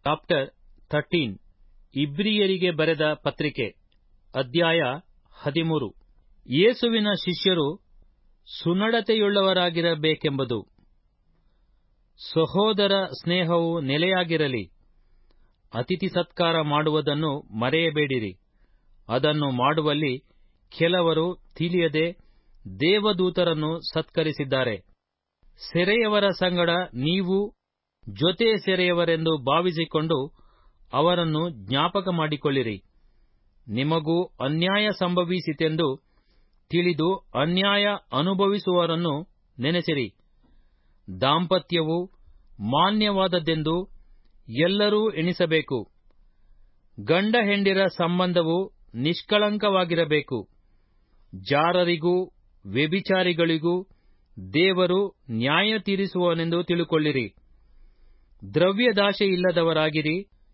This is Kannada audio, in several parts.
ಚಾಪ್ಟರ್ ಥರ್ಟೀನ್ ಇಬ್ರಿಯರಿಗೆ ಬರೆದ ಪತ್ರಿಕೆ ಅಧ್ಯಾಯ ಹದಿಮೂರು ಯೇಸುವಿನ ಶಿಷ್ಯರು ಸುನಡತೆಯುಳ್ಳವರಾಗಿರಬೇಕೆಂಬುದು ಸಹೋದರ ಸ್ನೇಹವು ನೆಲೆಯಾಗಿರಲಿ ಅತಿಥಿ ಸತ್ಕಾರ ಮಾಡುವುದನ್ನು ಮರೆಯಬೇಡಿರಿ ಅದನ್ನು ಮಾಡುವಲ್ಲಿ ಕೆಲವರು ತಿಳಿಯದೆ ದೇವದೂತರನ್ನು ಸತ್ಕರಿಸಿದ್ದಾರೆ ಸೆರೆಯವರ ಸಂಗಡ ನೀವು ಜೊತೆ ಸೆರೆಯವರೆಂದು ಭಾವಿಸಿಕೊಂಡು ಅವರನ್ನು ಜ್ಞಾಪಕ ಮಾಡಿಕೊಳ್ಳಿರಿ ನಿಮಗೂ ಅನ್ಯಾಯ ಸಂಭವಿಸಿತೆಂದು ತಿಳಿದು ಅನ್ಯಾಯ ಅನುಭವಿಸುವವರನ್ನು ನೆನೆಸಿರಿ ದಾಂಪತ್ಯವು ಮಾನ್ಯವಾದದ್ದೆಂದು ಎಲ್ಲರೂ ಎಣಿಸಬೇಕು ಗಂಡ ಹೆಂಡಿರ ಸಂಬಂಧವು ನಿಷ್ಕಳಂಕವಾಗಿರಬೇಕು ಜಾರರಿಗೂ ವ್ಯಭಿಚಾರಿಗಳಿಗೂ ದೇವರು ನ್ಯಾಯ ತೀರಿಸುವನೆಂದು ತಿಳುಕೊಳ್ಳಿರಿ ದ್ರವ್ಯದಾಶೆಯಿಲ್ಲದವರಾಗಿರಿ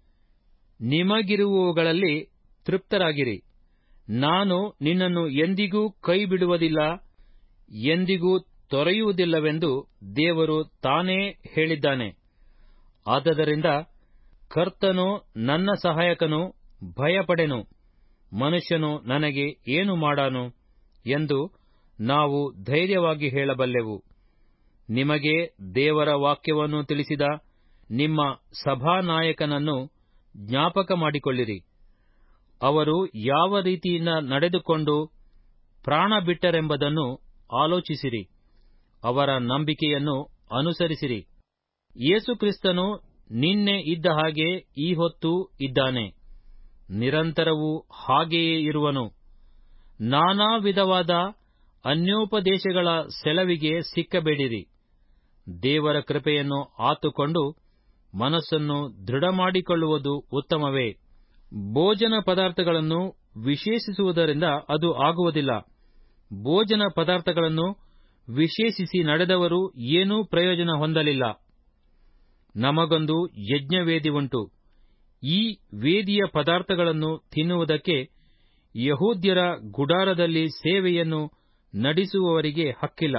ನಿಮಗಿರುವವುಗಳಲ್ಲಿ ತೃಪ್ತರಾಗಿರಿ ನಾನು ನಿನ್ನನ್ನು ಎಂದಿಗೂ ಕೈ ಬಿಡುವುದಿಲ್ಲ ಎಂದಿಗೂ ತೊರೆಯುವುದಿಲ್ಲವೆಂದು ದೇವರು ತಾನೇ ಹೇಳಿದ್ದಾನೆ ಆದದರಿಂದ ಕರ್ತನು ನನ್ನ ಸಹಾಯಕನು ಭಯಪಡೆನು ಮನುಷ್ಯನು ನನಗೆ ಏನು ಮಾಡಾನು ಎಂದು ನಾವು ಧೈರ್ಯವಾಗಿ ಹೇಳಬಲ್ಲೆವು ನಿಮಗೆ ದೇವರ ವಾಕ್ಯವನ್ನು ತಿಳಿಸಿದ ನಿಮ್ಮ ಸಭಾನಾಯಕನನ್ನು ಜ್ಞಾಪಕ ಮಾಡಿಕೊಳ್ಳಿರಿ ಅವರು ಯಾವ ರೀತಿಯಿಂದ ನಡೆದುಕೊಂಡು ಪ್ರಾಣ ಬಿಟ್ಟರೆಂಬುದನ್ನು ಆಲೋಚಿಸಿರಿ ಅವರ ನಂಬಿಕೆಯನ್ನು ಅನುಸರಿಸಿರಿ ಯೇಸುಕ್ರಿಸ್ತನು ನಿನ್ನೆ ಇದ್ದ ಹಾಗೆ ಈ ಹೊತ್ತು ಇದ್ದಾನೆ ನಿರಂತರವೂ ಹಾಗೆಯೇ ಇರುವನು ನಾನಾ ವಿಧವಾದ ಅನ್ಯೋಪದೇಶಗಳ ಸೆಲವಿಗೆ ಸಿಕ್ಕಬೇಡಿರಿ ದೇವರ ಕೃಪೆಯನ್ನು ಆತುಕೊಂಡು ಮನಸ್ಸನ್ನು ದೃಢಮಾಡಿಕೊಳ್ಳುವುದು ಉತ್ತಮವೇ ಭೋಜನ ಪದಾರ್ಥಗಳನ್ನು ವಿಶೇಷಿಸುವುದರಿಂದ ಅದು ಆಗುವುದಿಲ್ಲ ಭೋಜನ ಪದಾರ್ಥಗಳನ್ನು ವಿಶೇಷಿಸಿ ನಡೆದವರು ಏನೂ ಪ್ರಯೋಜನ ಹೊಂದಲಿಲ್ಲ ನಮಗೊಂದು ಯಜ್ಞವೇದಿ ಉಂಟು ಈ ವೇದಿಯ ಪದಾರ್ಥಗಳನ್ನು ತಿನ್ನುವುದಕ್ಕೆ ಯಹೂದ್ಯರ ಗುಡಾರದಲ್ಲಿ ಸೇವೆಯನ್ನು ನಡೆಸುವವರಿಗೆ ಹಕ್ಕಿಲ್ಲ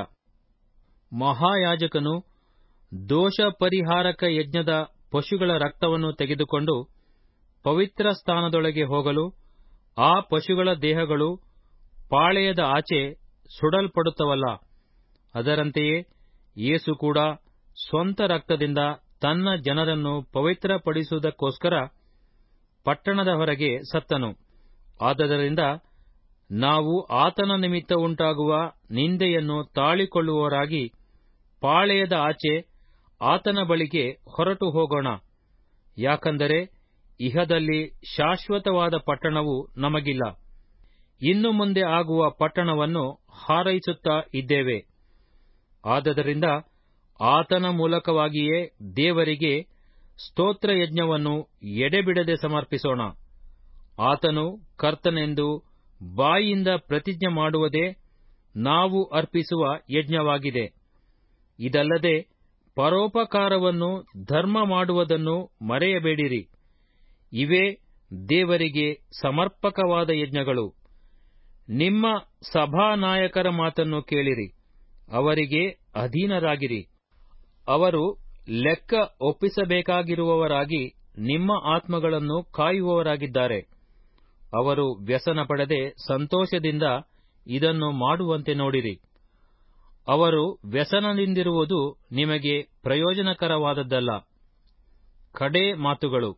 ಮಹಾಯಾಜಕನು ದೋಷ ಪರಿಹಾರಕ ಯಜ್ಞದ ಪಶುಗಳ ರಕ್ತವನ್ನು ತೆಗೆದುಕೊಂಡು ಪವಿತ್ರ ಸ್ಥಾನದೊಳಗೆ ಹೋಗಲು ಆ ಪಶುಗಳ ದೇಹಗಳು ಪಾಳೆಯದ ಆಚೆ ಸುಡಲ್ಪಡುತ್ತವಲ್ಲ ಅದರಂತೆಯೇ ಯೇಸು ಕೂಡ ಸ್ವಂತ ರಕ್ತದಿಂದ ತನ್ನ ಜನರನ್ನು ಪವಿತ್ರಪಡಿಸುವುದಕ್ಕೋಸ್ಕರ ಪಟ್ಟಣದ ಹೊರಗೆ ಸತ್ತನು ಆದದರಿಂದ ನಾವು ಆತನ ನಿಮಿತ್ತ ಉಂಟಾಗುವ ನಿಂದೆಯನ್ನು ತಾಳಿಕೊಳ್ಳುವವರಾಗಿ ಪಾಳೆಯದ ಆಚೆ ಆತನ ಬಳಿಗೆ ಹೊರಟು ಹೋಗೋಣ ಯಾಕಂದರೆ ಇಹದಲ್ಲಿ ಶಾಶ್ವತವಾದ ಪಟ್ಟಣವು ನಮಗಿಲ್ಲ ಇನ್ನು ಮುಂದೆ ಆಗುವ ಪಟ್ಟಣವನ್ನು ಹಾರೈಸುತ್ತಾ ಇದ್ದೇವೆ ಆದದರಿಂದ ಆತನ ಮೂಲಕವಾಗಿಯೇ ದೇವರಿಗೆ ಸ್ತೋತ್ರ ಯಜ್ಞವನ್ನು ಎಡೆಬಿಡದೆ ಸಮರ್ಪಿಸೋಣ ಆತನು ಕರ್ತನೆಂದು ಬಾಯಿಯಿಂದ ಪ್ರತಿಜ್ಞೆ ಮಾಡುವುದೇ ನಾವು ಅರ್ಪಿಸುವ ಯಜ್ಞವಾಗಿದೆ ಇದಲ್ಲದೆ ಪರೋಪಕಾರವನ್ನು ಧರ್ಮ ಮಾಡುವುದನ್ನು ಮರೆಯಬೇಡಿರಿ ಇವೇ ದೇವರಿಗೆ ಸಮರ್ಪಕವಾದ ಯಜ್ಞಗಳು ನಿಮ್ಮ ಸಭಾನಾಯಕರ ಮಾತನ್ನು ಕೇಳಿರಿ ಅವರಿಗೆ ಅಧೀನರಾಗಿರಿ ಅವರು ಲೆಕ್ಕ ಒಪ್ಪಿಸಬೇಕಾಗಿರುವವರಾಗಿ ನಿಮ್ಮ ಆತ್ಮಗಳನ್ನು ಕಾಯುವವರಾಗಿದ್ದಾರೆ ಅವರು ವ್ಯಸನ ಪಡದೆ ಸಂತೋಷದಿಂದ ಇದನ್ನು ಮಾಡುವಂತೆ ನೋಡಿರಿ ಅವರು ವ್ಯಸನದಿಂದಿರುವುದು ನಿಮಗೆ ಪ್ರಯೋಜನಕರವಾದದ್ದಲ್ಲ ಕಡೇ ಮಾತುಗಳು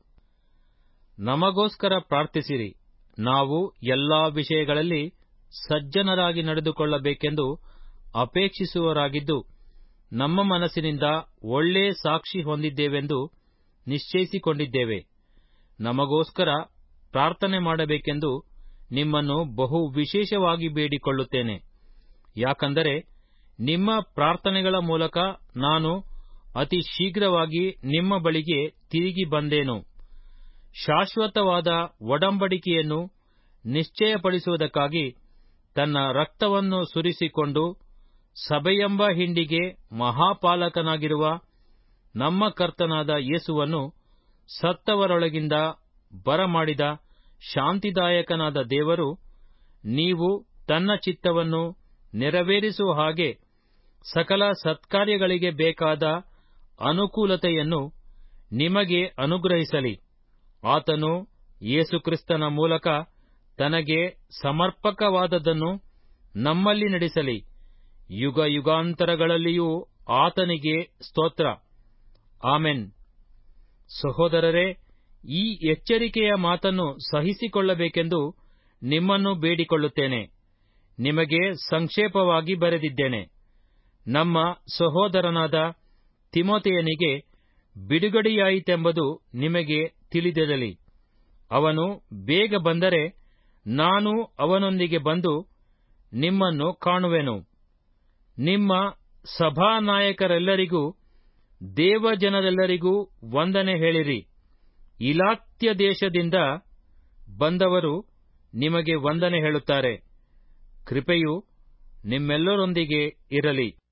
ನಮಗೋಸ್ಕರ ಪ್ರಾರ್ಥಿಸಿರಿ ನಾವು ಎಲ್ಲಾ ವಿಷಯಗಳಲ್ಲಿ ಸಜ್ಜನರಾಗಿ ನಡೆದುಕೊಳ್ಳಬೇಕೆಂದು ಅಪೇಕ್ಷಿಸುವವರಾಗಿದ್ದು ನಮ್ಮ ಮನಸ್ಸಿನಿಂದ ಒಳ್ಳೆ ಸಾಕ್ಷಿ ಹೊಂದಿದ್ದೇವೆಂದು ನಿಶ್ಚಯಿಸಿಕೊಂಡಿದ್ದೇವೆ ನಮಗೋಸ್ಕರ ಪ್ರಾರ್ಥನೆ ಮಾಡಬೇಕೆಂದು ನಿಮ್ಮನ್ನು ಬಹು ವಿಶೇಷವಾಗಿ ಬೇಡಿಕೊಳ್ಳುತ್ತೇನೆ ಯಾಕಂದರೆ ನಿಮ್ಮ ಪ್ರಾರ್ಥನೆಗಳ ಮೂಲಕ ನಾನು ಅತಿ ಶೀಘ್ರವಾಗಿ ನಿಮ್ಮ ಬಳಿಗೆ ತಿರುಗಿ ಬಂದೇನು ಶಾಶ್ವತವಾದ ಒಡಂಬಡಿಕೆಯನ್ನು ನಿಶ್ಚಯಪಡಿಸುವುದಕ್ಕಾಗಿ ತನ್ನ ರಕ್ತವನ್ನು ಸುರಿಸಿಕೊಂಡು ಸಭೆಯೆಂಬ ಹಿಂಡಿಗೆ ಮಹಾಪಾಲಕನಾಗಿರುವ ನಮ್ಮ ಕರ್ತನಾದ ಯೇಸುವನ್ನು ಸತ್ತವರೊಳಗಿಂದ ಬರಮಾಡಿದ ಶಾಂತಿದಾಯಕನಾದ ದೇವರು ನೀವು ತನ್ನ ಚಿತ್ತವನ್ನು ನೆರವೇರಿಸುವ ಹಾಗೆ ಸಕಲ ಸತ್ಕಾರ್ಯಗಳಿಗೆ ಬೇಕಾದ ಅನುಕೂಲತೆಯನ್ನು ನಿಮಗೆ ಅನುಗ್ರಹಿಸಲಿ ಆತನು ಯೇಸುಕ್ರಿಸ್ತನ ಮೂಲಕ ತನಗೆ ಸಮರ್ಪಕವಾದದ್ದನ್ನು ನಮ್ಮಲ್ಲಿ ನಡೆಸಲಿ ಯುಗ ಯುಗಾಂತರಗಳಲ್ಲಿಯೂ ಆತನಿಗೆ ಸ್ತೋತ್ರ ಆಮೆನ್ ಸಹೋದರರೇ ಈ ಎಚ್ಚರಿಕೆಯ ಮಾತನ್ನು ಸಹಿಸಿಕೊಳ್ಳಬೇಕೆಂದು ನಿಮ್ಮನ್ನು ಬೇಡಿಕೊಳ್ಳುತ್ತೇನೆ ನಿಮಗೆ ಸಂಕ್ಷೇಪವಾಗಿ ಬರೆದಿದ್ದೇನೆ ನಮ್ಮ ಸಹೋದರನಾದ ತಿಮೋತೆಯನಿಗೆ ಬಿಡುಗಡೆಯಾಯಿತೆಂಬುದು ನಿಮಗೆ ತಿಳಿದಿರಲಿ ಅವನು ಬೇಗ ಬಂದರೆ ನಾನು ಅವನೊಂದಿಗೆ ಬಂದು ನಿಮ್ಮನ್ನು ಕಾಣುವೆನು ನಿಮ್ಮ ಸಭಾನಾಯಕರೆಲ್ಲರಿಗೂ ದೇವಜನರೆಲ್ಲರಿಗೂ ವಂದನೆ ಹೇಳಿರಿ ಇಲಾತ್ಯ ದೇಶದಿಂದ ಬಂದವರು ನಿಮಗೆ ವಂದನೆ ಹೇಳುತ್ತಾರೆ ಕೃಪೆಯು ನಿಮ್ಮೆಲ್ಲರೊಂದಿಗೆ ಇರಲಿ